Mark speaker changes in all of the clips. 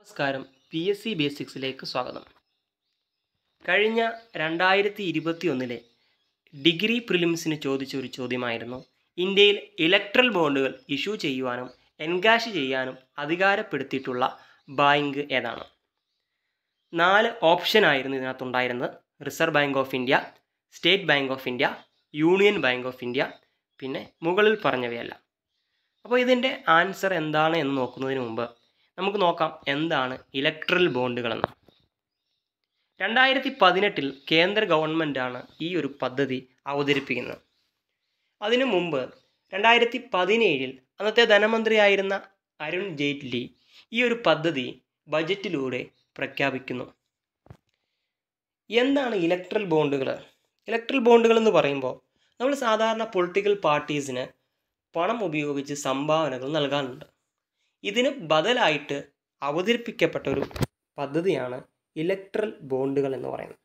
Speaker 1: നമസ്കാരം P S C ബേസിക്സിലേക്ക് സ്വാഗതം കഴിഞ്ഞ രണ്ടായിരത്തി ഇരുപത്തി ഒന്നിലെ ഡിഗ്രി പ്രിലിംസിന് ചോദിച്ച ഒരു ചോദ്യമായിരുന്നു ഇന്ത്യയിൽ ഇലക്ട്രൽ ബോണ്ടുകൾ ഇഷ്യൂ ചെയ്യുവാനും എൻകാഷ് ചെയ്യാനും അധികാരപ്പെടുത്തിയിട്ടുള്ള ബാങ്ക് ഏതാണ് നാല് ഓപ്ഷനായിരുന്നു ഇതിനകത്തുണ്ടായിരുന്നത് Reserve Bank of India State Bank of India Union Bank of India പിന്നെ മുകളിൽ പറഞ്ഞവയല്ല അപ്പോൾ ഇതിൻ്റെ ആൻസർ എന്താണ് എന്ന് നോക്കുന്നതിന് മുമ്പ് നമുക്ക് നോക്കാം എന്താണ് ഇലക്ട്രൽ ബോണ്ടുകളെന്ന് രണ്ടായിരത്തി പതിനെട്ടിൽ കേന്ദ്ര ഗവൺമെൻറ്റാണ് ഈ ഒരു പദ്ധതി അവതരിപ്പിക്കുന്നത് അതിനു മുമ്പ് രണ്ടായിരത്തി പതിനേഴിൽ അന്നത്തെ ധനമന്ത്രിയായിരുന്ന അരുൺ ജെയ്റ്റ്ലി ഈ ഒരു പദ്ധതി ബജറ്റിലൂടെ പ്രഖ്യാപിക്കുന്നു എന്താണ് ഇലക്ട്രൽ ബോണ്ടുകൾ ഇലക്ട്രൽ ബോണ്ടുകൾ എന്ന് പറയുമ്പോൾ നമ്മൾ സാധാരണ പൊളിറ്റിക്കൽ പാർട്ടീസിന് പണം ഉപയോഗിച്ച് സംഭാവനകൾ നൽകാറുണ്ട് ഇതിന് ബദലായിട്ട് അവതരിപ്പിക്കപ്പെട്ട ഒരു പദ്ധതിയാണ് ഇലക്ട്രൽ ബോണ്ടുകൾ എന്ന് പറയുന്നത്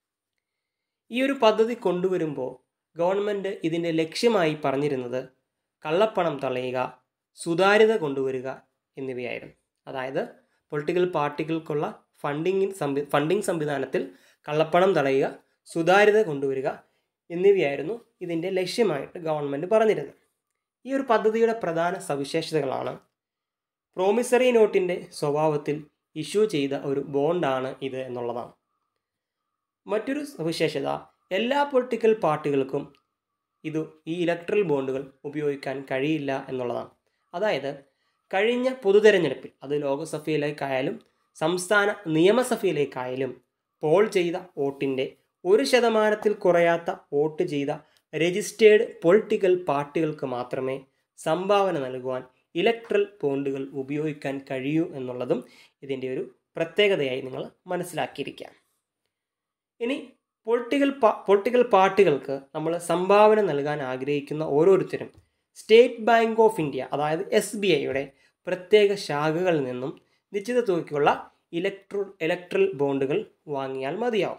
Speaker 1: ഈ ഒരു പദ്ധതി കൊണ്ടുവരുമ്പോൾ ഗവൺമെൻറ് ഇതിൻ്റെ ലക്ഷ്യമായി പറഞ്ഞിരുന്നത് കള്ളപ്പണം തടയുക സുതാര്യത കൊണ്ടുവരിക എന്നിവയായിരുന്നു അതായത് പൊളിറ്റിക്കൽ പാർട്ടികൾക്കുള്ള ഫണ്ടിങ് സംവി ഫണ്ടിങ് സംവിധാനത്തിൽ കള്ളപ്പണം തടയുക സുതാര്യത കൊണ്ടുവരിക എന്നിവയായിരുന്നു ഇതിൻ്റെ ലക്ഷ്യമായിട്ട് ഗവൺമെൻറ് പറഞ്ഞിരുന്നത് ഈ ഒരു പദ്ധതിയുടെ പ്രധാന സവിശേഷതകളാണ് പ്രോമിസറി നോട്ടിൻ്റെ സ്വഭാവത്തിൽ ഇഷ്യൂ ചെയ്ത ഒരു ബോണ്ടാണ് ഇത് എന്നുള്ളതാണ് മറ്റൊരു സവിശേഷത എല്ലാ പൊളിറ്റിക്കൽ പാർട്ടികൾക്കും ഇത് ഈ ഇലക്ട്രൽ ബോണ്ടുകൾ ഉപയോഗിക്കാൻ കഴിയില്ല എന്നുള്ളതാണ് അതായത് കഴിഞ്ഞ പൊതുതെരഞ്ഞെടുപ്പിൽ അത് ലോക്സഭയിലേക്കായാലും സംസ്ഥാന നിയമസഭയിലേക്കായാലും പോൾ ചെയ്ത വോട്ടിൻ്റെ ഒരു ശതമാനത്തിൽ കുറയാത്ത വോട്ട് ചെയ്ത രജിസ്റ്റേർഡ് പൊളിറ്റിക്കൽ പാർട്ടികൾക്ക് മാത്രമേ സംഭാവന നൽകുവാൻ ഇലക്ട്രൽ ബോണ്ടുകൾ ഉപയോഗിക്കാൻ കഴിയൂ എന്നുള്ളതും ഇതിൻ്റെ ഒരു പ്രത്യേകതയായി നിങ്ങൾ മനസ്സിലാക്കിയിരിക്കാം ഇനി പൊളിറ്റിക്കൽ പാ പൊളിറ്റിക്കൽ പാർട്ടികൾക്ക് നമ്മൾ സംഭാവന നൽകാൻ ആഗ്രഹിക്കുന്ന ഓരോരുത്തരും സ്റ്റേറ്റ് ബാങ്ക് ഓഫ് ഇന്ത്യ അതായത് എസ് ബി ഐയുടെ പ്രത്യേക ശാഖകളിൽ നിന്നും നിശ്ചിത തുകയ്ക്കുള്ള ഇലക്ട്രോ ഇലക്ട്രൽ ബോണ്ടുകൾ വാങ്ങിയാൽ മതിയാവും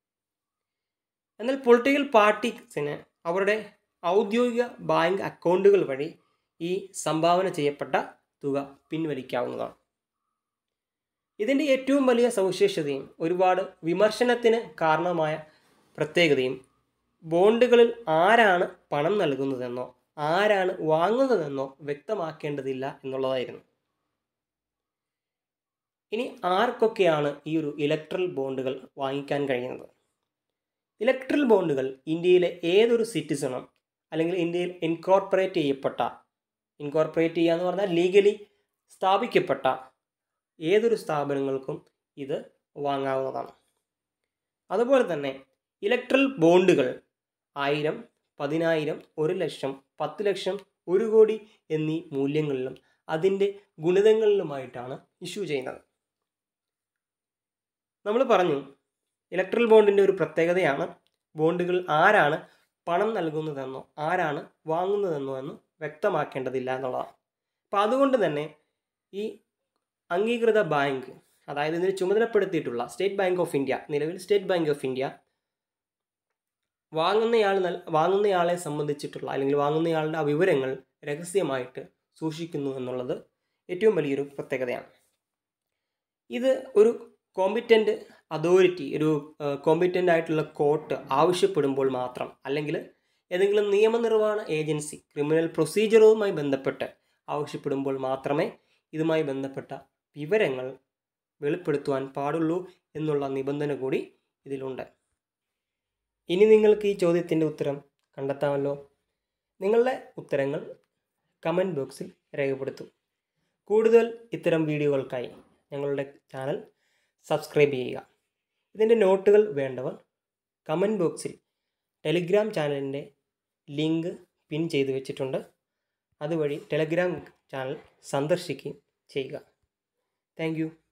Speaker 1: എന്നാൽ പൊളിറ്റിക്കൽ പാർട്ടീസിന് അവരുടെ ഔദ്യോഗിക ബാങ്ക് അക്കൗണ്ടുകൾ വഴി ഈ സംഭാവന ചെയ്യപ്പെട്ട തുക പിൻവലിക്കാവുന്നതാണ് ഇതിൻ്റെ ഏറ്റവും വലിയ സവിശേഷതയും ഒരുപാട് വിമർശനത്തിന് കാരണമായ പ്രത്യേകതയും ബോണ്ടുകളിൽ ആരാണ് പണം നൽകുന്നതെന്നോ ആരാണ് വാങ്ങുന്നതെന്നോ വ്യക്തമാക്കേണ്ടതില്ല എന്നുള്ളതായിരുന്നു ഇനി ആർക്കൊക്കെയാണ് ഈ ഒരു ഇലക്ട്രൽ ബോണ്ടുകൾ വാങ്ങിക്കാൻ കഴിയുന്നത് ഇലക്ട്രൽ ബോണ്ടുകൾ ഇന്ത്യയിലെ ഏതൊരു സിറ്റിസണും അല്ലെങ്കിൽ ഇന്ത്യയിൽ ഇൻകോർപ്പറേറ്റ് ചെയ്യപ്പെട്ട ഇൻകോർപ്പറേറ്റ് ചെയ്യുക എന്ന് പറഞ്ഞാൽ ലീഗലി സ്ഥാപിക്കപ്പെട്ട ഏതൊരു സ്ഥാപനങ്ങൾക്കും ഇത് വാങ്ങാവുന്നതാണ് അതുപോലെ തന്നെ ഇലക്ട്രൽ ബോണ്ടുകൾ ആയിരം പതിനായിരം ഒരു ലക്ഷം പത്ത് ലക്ഷം ഒരു കോടി എന്നീ മൂല്യങ്ങളിലും അതിൻ്റെ ഗുണിതങ്ങളിലുമായിട്ടാണ് ഇഷ്യൂ ചെയ്യുന്നത് നമ്മൾ പറഞ്ഞു ഇലക്ട്രൽ ബോണ്ടിൻ്റെ ഒരു പ്രത്യേകതയാണ് ബോണ്ടുകൾ ആരാണ് പണം നൽകുന്നതെന്നോ ആരാണ് വാങ്ങുന്നതെന്നോ എന്ന് വ്യക്തമാക്കേണ്ടതില്ല എന്നുള്ളതാണ് അപ്പോൾ അതുകൊണ്ട് തന്നെ ഈ അംഗീകൃത ബാങ്ക് അതായത് ഇതിന് ചുമതലപ്പെടുത്തിയിട്ടുള്ള സ്റ്റേറ്റ് ബാങ്ക് ഓഫ് ഇന്ത്യ നിലവിൽ സ്റ്റേറ്റ് ബാങ്ക് ഓഫ് ഇന്ത്യ വാങ്ങുന്നയാൾ നൽ വാങ്ങുന്നയാളെ സംബന്ധിച്ചിട്ടുള്ള അല്ലെങ്കിൽ വാങ്ങുന്നയാളുടെ ആ വിവരങ്ങൾ രഹസ്യമായിട്ട് സൂക്ഷിക്കുന്നു എന്നുള്ളത് ഏറ്റവും വലിയൊരു പ്രത്യേകതയാണ് ഇത് ഒരു കോമ്പിറ്റൻ്റ് അതോറിറ്റി ഒരു കോമ്പിറ്റൻ്റ് ആയിട്ടുള്ള കോർട്ട് ആവശ്യപ്പെടുമ്പോൾ മാത്രം അല്ലെങ്കിൽ ഏതെങ്കിലും നിയമനിർവ്വഹണ ഏജൻസി ക്രിമിനൽ പ്രൊസീജിയറുമായി ബന്ധപ്പെട്ട് ആവശ്യപ്പെടുമ്പോൾ മാത്രമേ ഇതുമായി ബന്ധപ്പെട്ട വിവരങ്ങൾ വെളിപ്പെടുത്തുവാൻ പാടുള്ളൂ എന്നുള്ള നിബന്ധന കൂടി ഇതിലുണ്ട് ഇനി നിങ്ങൾക്ക് ഈ ചോദ്യത്തിൻ്റെ ഉത്തരം കണ്ടെത്താമല്ലോ നിങ്ങളുടെ ഉത്തരങ്ങൾ കമൻറ്റ് ബോക്സിൽ രേഖപ്പെടുത്തൂ കൂടുതൽ ഇത്തരം വീഡിയോകൾക്കായി ഞങ്ങളുടെ ചാനൽ സബ്സ്ക്രൈബ് ചെയ്യുക ഇതിൻ്റെ നോട്ടുകൾ വേണ്ടവർ കമൻറ്റ് ബോക്സിൽ ടെലിഗ്രാം ചാനലിൻ്റെ ലിങ്ക് പിൻ ചെയ്തു വെച്ചിട്ടുണ്ട് അതുവഴി ടെലഗ്രാം ചാനൽ സന്ദർശിക്കുകയും ചെയ്യുക താങ്ക്